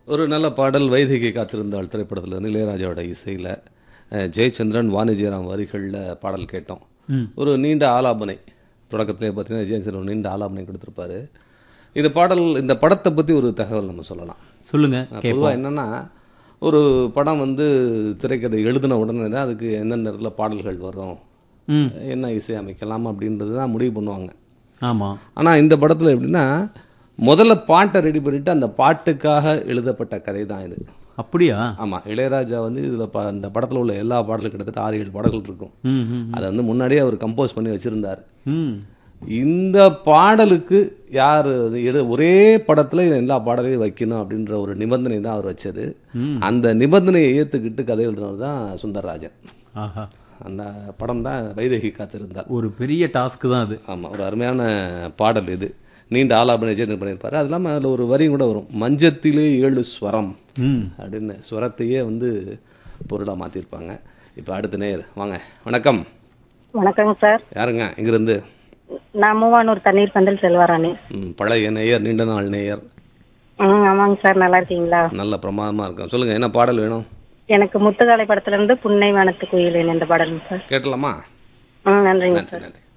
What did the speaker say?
ஒரு நல்ல பாடல் வைதிகை காத்திருந்தாள் திரைப்படத்தில் இருந்து இளையராஜாவோட இசையில் ஜெயச்சந்திரன் வாணிஜிராம் வரிகளில் பாடல் கேட்டோம் ஒரு நீண்ட ஆலாபனை தொடக்கத்திலே பார்த்தீங்கன்னா ஜெயச்சந்திரன் ஒரு நீண்ட ஆலாபனை கொடுத்துருப்பாரு இந்த பாடல் இந்த படத்தை பற்றி ஒரு தகவல் நம்ம சொல்லலாம் சொல்லுங்க பொதுவாக என்னன்னா ஒரு படம் வந்து திரைக்கதை எழுதின உடனே தான் அதுக்கு எந்தெந்த நேரத்தில் பாடல்கள் வரும் ம் என்ன இசை அமைக்கலாம் அப்படின்றது தான் முடிவு பண்ணுவாங்க ஆமா ஆனால் இந்த படத்தில் எப்படின்னா முதல்ல பாட்டை ரெடி பண்ணிவிட்டு அந்த பாட்டுக்காக எழுதப்பட்ட கதை தான் இது அப்படியா ஆமாம் இளையராஜா வந்து இதில் ப இந்த படத்தில் உள்ள எல்லா பாடலும் கிட்டத்தட்ட ஆறு ஏழு பாடல்கள் இருக்கும் ம் ம் அதை வந்து முன்னாடியே அவர் கம்போஸ் பண்ணி வச்சுருந்தார் ம் இந்த பாடலுக்கு யார் அது எடு ஒரே படத்தில் எல்லா பாடலையும் வைக்கணும் அப்படின்ற ஒரு நிபந்தனை தான் அவர் வச்சது அந்த நிபந்தனையை ஏற்றுக்கிட்டு கதை எழுதினவர் தான் சுந்தரராஜன் ஆஹா அந்த படம் தான் வைதேகி காத்திருந்தார் ஒரு பெரிய டாஸ்க் தான் அது ஆமாம் ஒரு அருமையான பாடல் இது நீண்ட ஆலாபனை ஜெயந்தன் பண்ணியிருப்பாரு அது இல்லாமல் அதில் ஒரு வரி கூட வரும் மஞ்சத்திலே ஏழு ஸ்வரம் ம் அப்படின்னு ஸ்வரத்தையே வந்து பொருளாக மாற்றிருப்பாங்க இப்போ அடுத்த நேயர் வாங்க வணக்கம் வணக்கங்க சார் யாருங்க இங்கிருந்து நான் மூவானூர் தண்ணீர் பந்தல் செல்வாராணி ம், பழைய நேயர் நீண்ட நாள் நேயர் ம் ஆமாங்க சார் நல்லா இருக்கீங்களா நல்ல பிரமாதமாக இருக்கும் சொல்லுங்கள் என்ன பாடல் வேணும் எனக்கு முத்துகாலை படத்துல இருந்து புன்னை வானத்து குயிலேன் இந்த பாடலுங்க சார் கேட்டலாமா ம் நன்றிங்க நன்றி சார் நன்றி